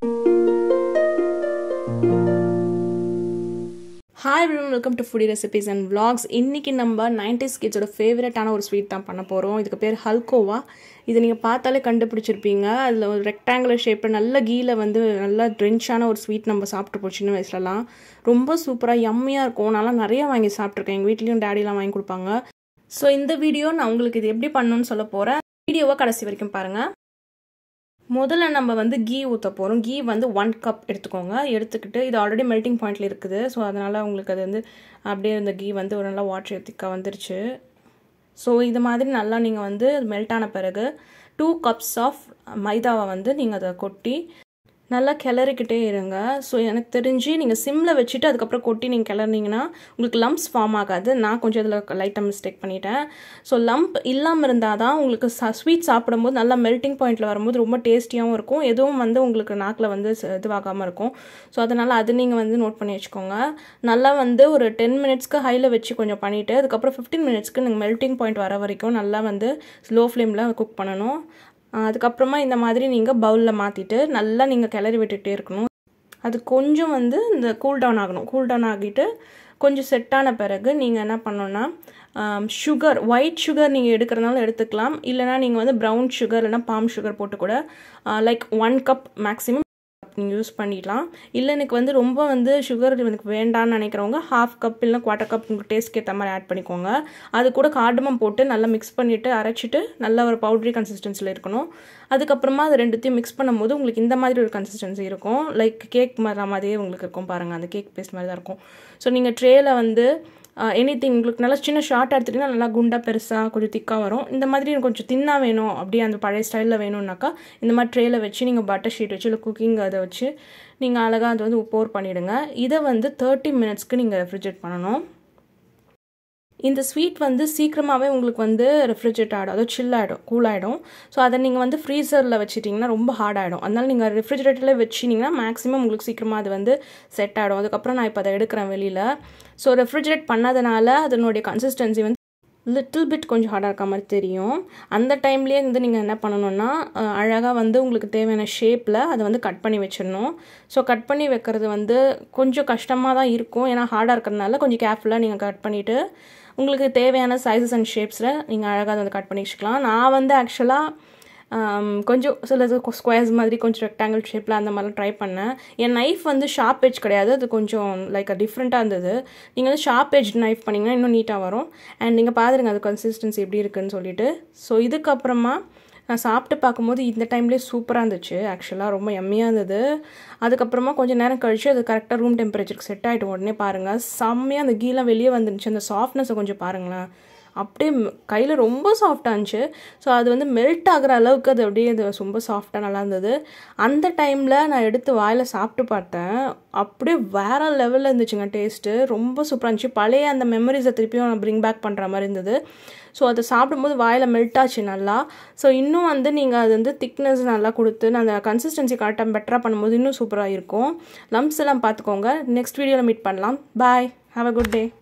hi everyone welcome to foodie recipes and vlogs இன்றைக்கி நம்ம nineties கிட்ஸோட ஃபேவரட்டான ஒரு ஸ்வீட் தான் பண்ண போகிறோம் இதுக்கு பேர் ஹல்கோவா இது நீங்கள் பார்த்தாலே கண்டுபிடிச்சிருப்பீங்க அதில் ஒரு ரெக்டாங்குலர் ஷேப்பில் நல்ல கீல வந்து நல்ல ட்ரென்ச்சான ஒரு ஸ்வீட் நம்ம சாப்பிட்டு சின்ன வயசுலலாம் ரொம்ப சூப்பராக யம்மியாக இருக்கும் நான்லாம் நிறைய வாங்கி சாப்பிட்ருக்கேன் எங்கள் வீட்லேயும் டேடிலாம் வாங்கி கொடுப்பாங்க ஸோ இந்த வீடியோ நான் உங்களுக்கு இது எப்படி பண்ணணும்னு சொல்ல போகிறேன் வீடியோவை கடைசி வரைக்கும் பாருங்கள் முதல்ல நம்ம வந்து கீ ஊற்ற போகிறோம் கீ வந்து ஒன் கப் எடுத்துக்கோங்க எடுத்துக்கிட்டு இது ஆல்ரெடி மெல்ட்டிங் பாயிண்டில் இருக்குது ஸோ அதனால் உங்களுக்கு அது வந்து அப்படியே இந்த கீ வந்து ஒரு நல்லா வாட்டர் திக்காக வந்துருச்சு ஸோ இது மாதிரி நல்லா நீங்கள் வந்து மெல்ட் ஆன பிறகு டூ கப்ஸ் ஆஃப் மைதாவை வந்து நீங்கள் அதை கொட்டி நல்லா கிளறிக்கிட்டே இருங்க ஸோ எனக்கு தெரிஞ்சு நீங்கள் சிம்மில் வச்சுட்டு அதுக்கப்புறம் கொட்டி நீங்கள் கிளறினீங்கன்னா உங்களுக்கு லம்ப்ஸ் ஃபார்ம் ஆகாது நான் கொஞ்சம் இதில் லைட்டாக மிஸ்டேக் பண்ணிட்டேன் ஸோ லம்ப் இல்லாமல் இருந்தால் தான் உங்களுக்கு ச ஸ்வீட் சாப்பிடும்போது நல்லா மெல்ட்டிங் பாயிண்டில் வரும்போது ரொம்ப டேஸ்டியாகவும் இருக்கும் எதுவும் வந்து உங்களுக்கு நாக்கில் வந்து இதுவாகாமல் இருக்கும் ஸோ அதனால் அது நீங்கள் வந்து நோட் பண்ணி வச்சுக்கோங்க நல்லா வந்து ஒரு டென் மினிட்ஸ்க்கு ஹையில் வச்சு கொஞ்சம் பண்ணிவிட்டு அதுக்கப்புறம் ஃபிஃப்டீன் மினிட்ஸ்க்கு நீங்கள் மெல்ட்டிங் பாயிண்ட் வர வரைக்கும் நல்லா வந்து ஸ்லோ ஃப்ளேமில் குக் பண்ணணும் அதுக்கப்புறமா இந்த மாதிரி நீங்கள் பவுலில் மாற்றிட்டு நல்லா நீங்கள் கிளறி விட்டுகிட்டே இருக்கணும் அது கொஞ்சம் வந்து இந்த கூல் டவுன் ஆகணும் கூல் டவுன் ஆகிட்டு கொஞ்சம் செட்டான பிறகு நீங்கள் என்ன பண்ணணுன்னா சுகர் ஒயிட் சுகர் நீங்கள் எடுக்கிறனால எடுத்துக்கலாம் இல்லைனா நீங்கள் வந்து ப்ரௌன் சுகர் இல்லைனா பாம் சுகர் போட்டு கூட லைக் ஒன் கப் மேக்ஸிமம் நீங்கள் யூஸ் பண்ணிடலாம் இல்லை எனக்கு வந்து ரொம்ப வந்து சுகர் எனக்கு வேண்டாம்னு நினைக்கிறவங்க ஹாஃப் கப் இல்லை குவார்ட்டர் கப் உங்கள் டேஸ்ட்க்கு ஏற்ற மாதிரி ஆட் பண்ணிக்கோங்க அது கூட கார்டமம் போட்டு நல்லா மிக்ஸ் பண்ணிவிட்டு அரைச்சிட்டு நல்ல ஒரு பவுட்ரி கன்சிஸ்டன்சியில் இருக்கணும் அதுக்கப்புறமா அது ரெண்டுத்தையும் மிக்ஸ் பண்ணும்போது உங்களுக்கு இந்த மாதிரி ஒரு கன்சிஸ்டன்சி இருக்கும் லைக் கேக் மாதிரி மாதிரியே உங்களுக்கு இருக்கும் பாருங்கள் அந்த கேக் பேஸ்ட் மாதிரி தான் இருக்கும் ஸோ நீங்கள் ட்ரேயில் வந்து எனி திங் உங்களுக்கு நல்லா சின்ன ஷார்ட் எடுத்துட்டிங்கன்னா நல்லா குண்டாக பெருசாக கொஞ்சம் திக்காக வரும் இந்த மாதிரி கொஞ்சம் தின்னாக வேணும் அப்படியே அந்த பழைய ஸ்டைலில் வேணும்னாக்கா இந்த மாதிரி ட்ரேயில் வச்சு நீங்கள் பட்டர் ஷீட் வச்சு இல்லை குக்கிங் அதை வச்சு நீங்கள் அழகாக அதை வந்து போர் பண்ணிவிடுங்க இதை வந்து தேர்ட்டி மினிட்ஸ்க்கு நீங்கள் ரெஃப்ரிஜரேட் பண்ணணும் இந்த ஸ்வீட் வந்து சீக்கிரமாகவே உங்களுக்கு வந்து ரெஃப்ரிஜரேட் ஆகிடும் அதாவது சில் ஆகிடும் கூல் ஆகிடும் ஸோ அதை நீங்கள் வந்து ஃப்ரீசரில் வச்சுட்டிங்கன்னா ரொம்ப ஹார்ட் ஆகிடும் அதனால் நீங்கள் ரெஃப்ரிஜரேட்டரில் வச்சிங்கன்னா மேக்ஸிமம் உங்களுக்கு சீக்கிரமாக அது வந்து செட் ஆகிடும் அதுக்கப்புறம் நான் இப்போ அதை எடுக்கிறேன் வெளியில் ஸோ ரெஃப்ரிஜரேட் பண்ணதுனால அதனுடைய கன்சிஸ்டன்சி வந்து லிட்டில் பிட் கொஞ்சம் ஹார்டாக இருக்க மாதிரி தெரியும் அந்த டைம்லேயே வந்து நீங்கள் என்ன பண்ணணுன்னா அழகாக வந்து உங்களுக்கு தேவையான ஷேப்பில் அதை வந்து கட் பண்ணி வச்சிடணும் ஸோ கட் பண்ணி வைக்கிறது வந்து கொஞ்சம் கஷ்டமாக தான் இருக்கும் ஏன்னா ஹார்டாக இருக்கிறதுனால கொஞ்சம் கேர்ஃபுல்லாக நீங்கள் கட் பண்ணிவிட்டு உங்களுக்கு தேவையான சைஸஸ் அண்ட் ஷேப்ஸில் நீங்கள் அழகாக அதை வந்து கட் பண்ணி வச்சுக்கலாம் நான் வந்து ஆக்சுவலாக கொஞ்சம் சில ஸ்கொயர்ஸ் மாதிரி கொஞ்சம் ரெக்டாங்கிள் ஷேப்பில் அந்த மாதிரிலாம் ட்ரை பண்ணேன் என் நைஃப் வந்து ஷார்ப் எஜ் கிடையாது அது கொஞ்சம் லைக் டிஃப்ரெண்ட்டாக இருந்தது நீங்கள் வந்து ஷார்ப் எஜ் நைஃப் பண்ணிங்கன்னா இன்னும் நீட்டாக வரும் அண்ட் நீங்கள் பாருங்கள் அது கன்சிஸ்டன்சி எப்படி இருக்குன்னு சொல்லிட்டு ஸோ இதுக்கப்புறமா நான் சாப்பிட்டு பார்க்கும்போது இந்த டைம்லேயே சூப்பராக இருந்துச்சு ஆக்சுவலாக ரொம்ப எம்மியாக இருந்தது அதுக்கப்புறமா கொஞ்சம் நேரம் கழித்து அது கரெக்டாக ரூம் டெம்பரேச்சருக்கு செட் ஆகிட்டு உடனே பாருங்கள் செம்மையாக அந்த கீலாம் வெளியே வந்துருந்துச்சு அந்த சாஃப்ட்னஸை கொஞ்சம் பாருங்களேன் அப்படியே கையில் ரொம்ப சாஃப்டாக இருந்துச்சு ஸோ அது வந்து மெல்ட் ஆகிற அளவுக்கு அது அப்படியே அது ரொம்ப சாஃப்டாக நல்லா இருந்தது அந்த டைமில் நான் எடுத்து வாயில் சாப்பிட்டு பார்த்தேன் அப்படியே வேறு லெவலில் இருந்துச்சுங்க டேஸ்ட்டு ரொம்ப சூப்பராக இருந்துச்சு பழைய அந்த மெமரிஸை திருப்பியும் நான் ப்ரிங் பேக் பண்ணுற மாதிரி இருந்தது ஸோ அதை சாப்பிடும்போது வாயில் மெல்ட் ஆச்சு நல்லா ஸோ இன்னும் வந்து நீங்கள் அது வந்து திக்னஸ் நல்லா கொடுத்து நான் அந்த கன்சிஸ்டன்சி கரெக்டாக பெட்டராக பண்ணும்போது இன்னும் சூப்பராக இருக்கும் லம்ஸ் எல்லாம் பார்த்துக்கோங்க நெக்ஸ்ட் வீடியோவில் மீட் பண்ணலாம் பாய் ஹாவ் அ குட் டே